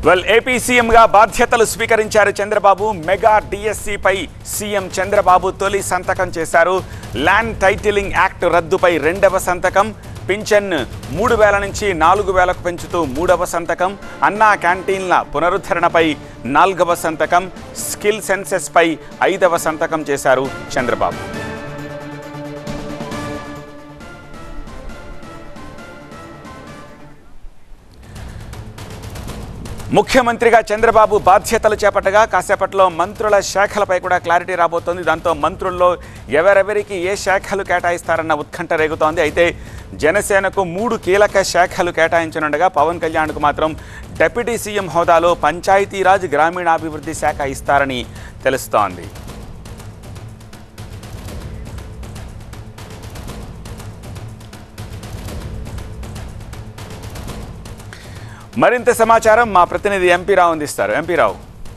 well AP సీఎంగా బాధ్యతలు స్వీకరించారు చంద్రబాబు మెగా డిఎస్సిపై సీఎం చంద్రబాబు తొలి సంతకం చేశారు ల్యాండ్ టైటిలింగ్ యాక్ట్ రద్దుపై రెండవ సంతకం పింఛన్ మూడు వేల నుంచి నాలుగు వేలకు పెంచుతూ మూడవ సంతకం అన్నా క్యాంటీన్ల పునరుద్ధరణపై నాలుగవ సంతకం స్కిల్ సెన్సెస్పై ఐదవ సంతకం చేశారు చంద్రబాబు ముఖ్యమంత్రిగా చంద్రబాబు బాధ్యతలు చేపట్టగా కాసేపట్లో మంత్రుల శాఖలపై కూడా క్లారిటీ రాబోతోంది దాంతో మంత్రుల్లో ఎవరెవరికి ఏ శాఖలు కేటాయిస్తారన్న ఉత్కంఠ రేగుతోంది అయితే జనసేనకు మూడు కీలక శాఖలు కేటాయించనుండగా పవన్ కళ్యాణ్కు మాత్రం డిప్యూటీ సీఎం హోదాలో పంచాయతీరాజ్ గ్రామీణాభివృద్ధి శాఖ ఇస్తారని తెలుస్తోంది మరింత సమాచారం మా ప్రతినిధి ఎంపీ రావు అందిస్తారు ఎంపీ రావు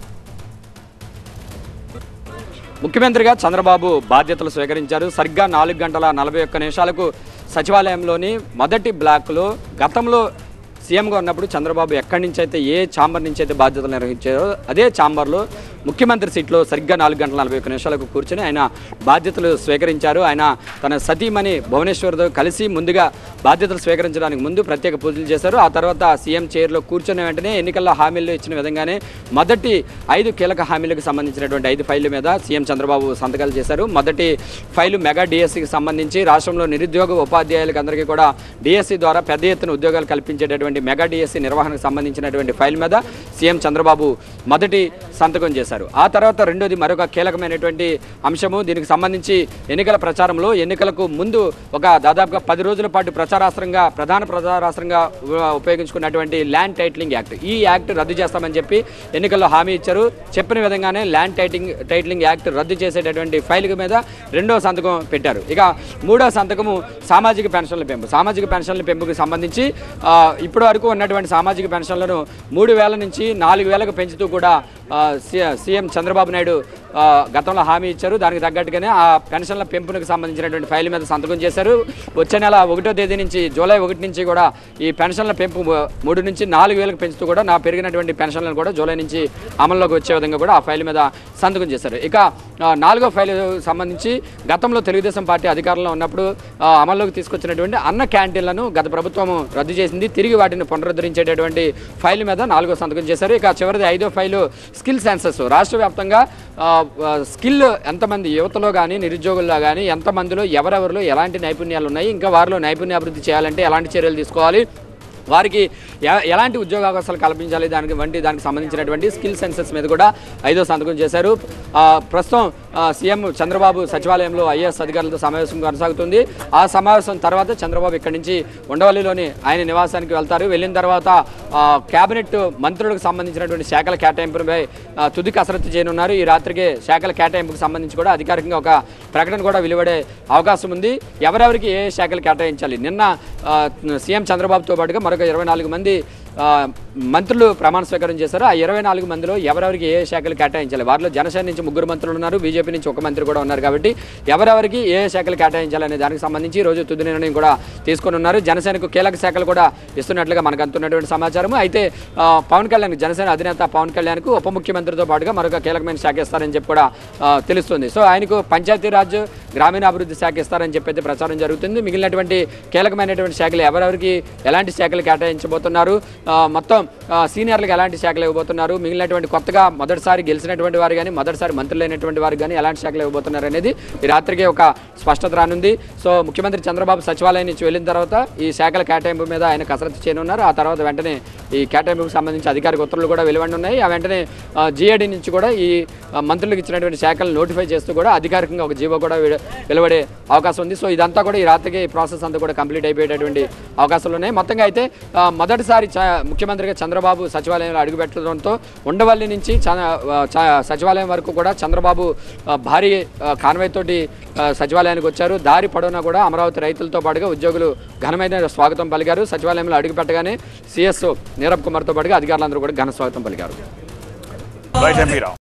ముఖ్యమంత్రిగా చంద్రబాబు బాధ్యతలు స్వీకరించారు సరిగ్గా నాలుగు గంటల నలభై ఒక్క నిమిషాలకు సచివాలయంలోని మొదటి బ్లాక్లో గతంలో సీఎంగా ఉన్నప్పుడు చంద్రబాబు ఎక్కడి నుంచి అయితే ఏ ఛాంబర్ నుంచి అయితే బాధ్యతలు నిర్వహించారో అదే ఛాంబర్లో ముఖ్యమంత్రి సీట్లో సరిగ్గా నాలుగు గంటల నలభై ఒక్క నిమిషాలకు కూర్చొని ఆయన బాధ్యతలు స్వీకరించారు ఆయన తన సతీమణి భువనేశ్వర్తో కలిసి ముందుగా బాధ్యతలు స్వీకరించడానికి ముందు ప్రత్యేక పూజలు చేశారు ఆ తర్వాత సీఎం చైర్లో కూర్చున్న వెంటనే ఎన్నికల్లో హామీలు ఇచ్చిన విధంగానే మొదటి ఐదు కీలక హామీలకు సంబంధించినటువంటి ఐదు ఫైళ్ళ మీద సీఎం చంద్రబాబు సంతకాలు చేశారు మొదటి ఫైలు మెగా డిఎస్సికి సంబంధించి రాష్ట్రంలో నిరుద్యోగ ఉపాధ్యాయులకు అందరికీ కూడా డిఎస్సి ద్వారా పెద్ద ఎత్తున ఉద్యోగాలు కల్పించేటటువంటి మెగా డిఎస్సి నిర్వహణకు సంబంధించినటువంటి ఫైల్ మీద సీఎం చంద్రబాబు మొదటి సంతకం చేశారు ఆ తర్వాత రెండోది మరొక కీలకమైనటువంటి అంశము దీనికి సంబంధించి ఎన్నికల ప్రచారంలో ఎన్నికలకు ముందు ఒక దాదాపుగా పది రోజుల పాటు ప్రచారాస్త్రంగా ప్రధాన ప్రచారాస్త్రంగా ఉ- ఉపయోగించుకున్నటువంటి ల్యాండ్ టైటిలింగ్ యాక్ట్ ఈ యాక్ట్ రద్దు చేస్తామని చెప్పి ఎన్నికల్లో హామీ ఇచ్చారు చెప్పిన విధంగానే ల్యాండ్ టైటింగ్ టైటిలింగ్ యాక్ట్ రద్దు చేసేటటువంటి ఫైల్ మీద రెండో సంతకం పెట్టారు ఇక మూడో సంతకము సామాజిక పెన్షన్ల పెంపు సామాజిక పెన్షన్ల పెంపుకి సంబంధించి ఆ, ఇప్పటి వరకు ఉన్నటువంటి సామాజిక పెన్షన్లను మూడు వేల నుంచి నాలుగు వేలకు పెంచుతూ కూడా ఆ, సి- సీఎం చంద్రబాబు నాయుడు ఆ, గతంలో హామీ ఇచ్చారు దానికి తగ్గట్టుగానే ఆ పెన్షన్ల పెంపునకు సంబంధించినటువంటి ఫైల్ మీద సంతకం చేశారు వచ్చే నెల ఒకటో తేదీ నుంచి జూలై ఒకటి నుంచి కూడా ఈ పెన్షన్ల పెంపు మూ- మూడు నుంచి నాలుగు వేలకు పెంచుతూ కూడా నా పెరిగినటువంటి పెన్షన్లను కూడా జూలై నుంచి అమల్లోకి వచ్చే విధంగా కూడా ఆ ఫైల్ మీద సంతకం చేశారు ఇక ఆ, నాలుగో ఫైల్ సంబంధించి గతంలో తెలుగుదేశం పార్టీ అధికారంలో ఉన్నప్పుడు ఆ, అమల్లోకి తీసుకొచ్చినటువంటి అన్న క్యాంటీన్లను గత ప్రభుత్వం రద్దు చేసింది తిరిగి వాటిని పునరుద్ధరించేటటువంటి ఫైల్ మీద నాలుగో సంతకం చేశారు ఇక చివరిది ఐదో ఫైలు స్కిల్ సెన్సస్ రాష్ట్ర వ్యాప్తంగా ఆ, ఆ, స్కిల్ ఎంతమంది యువతలో కానీ నిరుద్యోగుల్లో కానీ ఎంతమందిలో ఎవరెవరిలో ఎలాంటి నైపుణ్యాలు ఉన్నాయి ఇంకా వారిలో నైపుణ్యాభివృద్ధి చేయాలంటే ఎలాంటి చర్యలు తీసుకోవాలి వారికి ఎ- ఎలాంటి ఉద్యోగ అవకాశాలు కల్పించాలి దానికి వంటి దానికి సంబంధించినటువంటి స్కిల్ సెన్సెస్ మీద కూడా ఐదో సంతకం చేశారు ఆ, ప్రస్తుతం ఆ, సీఎం చంద్రబాబు సచివాలయంలో ఐఏఎస్ అధికారులతో సమావేశం కొనసాగుతుంది ఆ సమావేశం తర్వాత చంద్రబాబు ఇక్కడి నుంచి ఉండవల్లిలోని ఆయన నివాసానికి వెళ్తారు వెళ్ళిన తర్వాత ఆ, కేబినెట్ మంత్రులకు సంబంధించినటువంటి శాఖల కేటాయింపుపై ఆ, తుది కసరత్తు చేయనున్నారు ఈ రాత్రికి శాఖల కేటాయింపుకు సంబంధించి కూడా అధికారికంగా ఒక ప్రకటన కూడా వెలువడే అవకాశం ఉంది ఎవరెవరికి ఏ శాఖలు కేటాయించాలి నిన్న ఆ, సీఎం చంద్రబాబుతో పాటుగా మరొక ఇరవై నాలుగు మంది ఆ, మంత్రులు ప్రమాణ స్వీకారం చేశారు ఆ ఇరవై నాలుగు మందిలో ఎవరెవరికి ఏ శాఖలు కేటాయించాలి వారిలో జనసేన నుంచి ముగ్గురు మంత్రులు ఉన్నారు బీజేపీ నుంచి ఒక మంత్రి కూడా ఉన్నారు కాబట్టి ఎవరెవరికి ఏ శాఖలు కేటాయించాలనే దానికి సంబంధించి ఈ రోజు తుది నిర్ణయం కూడా తీసుకొని ఉన్నారు జనసేనకు కీలక శాఖలు కూడా ఇస్తున్నట్లుగా మనకు అందుతున్నటువంటి సమాచారం అయితే ఆ, పవన్ కళ్యాణ్ జనసేన అధినేత పవన్ కళ్యాణ్కు ఉప ముఖ్యమంత్రితో పాటుగా మరొక కీలకమైన శాఖ ఇస్తారని చెప్పి కూడా ఆ, తెలుస్తుంది సో ఆయనకు పంచాయతీరాజ్ గ్రామీణాభివృద్ధి శాఖ ఇస్తారని చెప్పి అయితే ప్రచారం జరుగుతుంది మిగిలినటువంటి కీలకమైనటువంటి శాఖలు ఎవరెవరికి ఎలాంటి శాఖలు కేటాయించబోతున్నారు ఆ, మొత్తం ఆ, సీనియర్లకు ఎలాంటి శాఖలు ఇవ్వబోతున్నారు మిగిలినటువంటి కొత్తగా మొదటిసారి గెలిచినటువంటి వారు కానీ మొదటిసారి మంత్రులైనటువంటి వారు కానీ ఎలాంటి శాఖలు ఇవ్వబోతున్నారు అనేది ఈ రాత్రికి ఒక స్పష్టత రానుంది సో ముఖ్యమంత్రి చంద్రబాబు సచివాలయం నుంచి వెళ్ళిన తర్వాత ఈ శాఖల కేటాయింపు మీద ఆయన కసరత్తు చేయనున్నారు ఆ తర్వాత వెంటనే ఈ కేటాయింపుకు సంబంధించి అధికారిక ఉత్తర్వులు కూడా వెలువడి ఉన్నాయి ఆ వెంటనే జిఏడి నుంచి కూడా ఈ ఆ, మంత్రులకు ఇచ్చినటువంటి శాఖలు నోటిఫై చేస్తూ కూడా అధికారికంగా ఒక జీవో కూడా వెలు- వెలువడే అవకాశం ఉంది సో ఇదంతా కూడా ఈ రాత్రికి ఈ ప్రాసెస్ అంతా కూడా కంప్లీట్ అయిపోయేటటువంటి అవకాశాలు ఉన్నాయి మొత్తంగా అయితే ఆ, మొదటిసారి చ- ముఖ్యమంత్రిగా చంద్రబాబు సచివాలయంలో అడుగుపెట్టడంతో ఉండవల్లి నుంచి చ- ఆ, చ- సచివాలయం వరకు కూడా చంద్రబాబు ఆ, భారీ ఆ, కాన్వాయ్ తోటి ఆ, సచివాలయానికి వచ్చారు దారి పొడవునా కూడా అమరావతి రైతులతో పాటుగా ఉద్యోగులు ఘనమైన స్వాగతం పలికారు సచివాలయంలో అడుగుపెట్టగానే సిఎస్ నీరబ్ కుమార్తో పాటుగా అధికారులందరూ కూడా ఘన స్వాగతం పలికారు రైట్ ఎంపీ రావు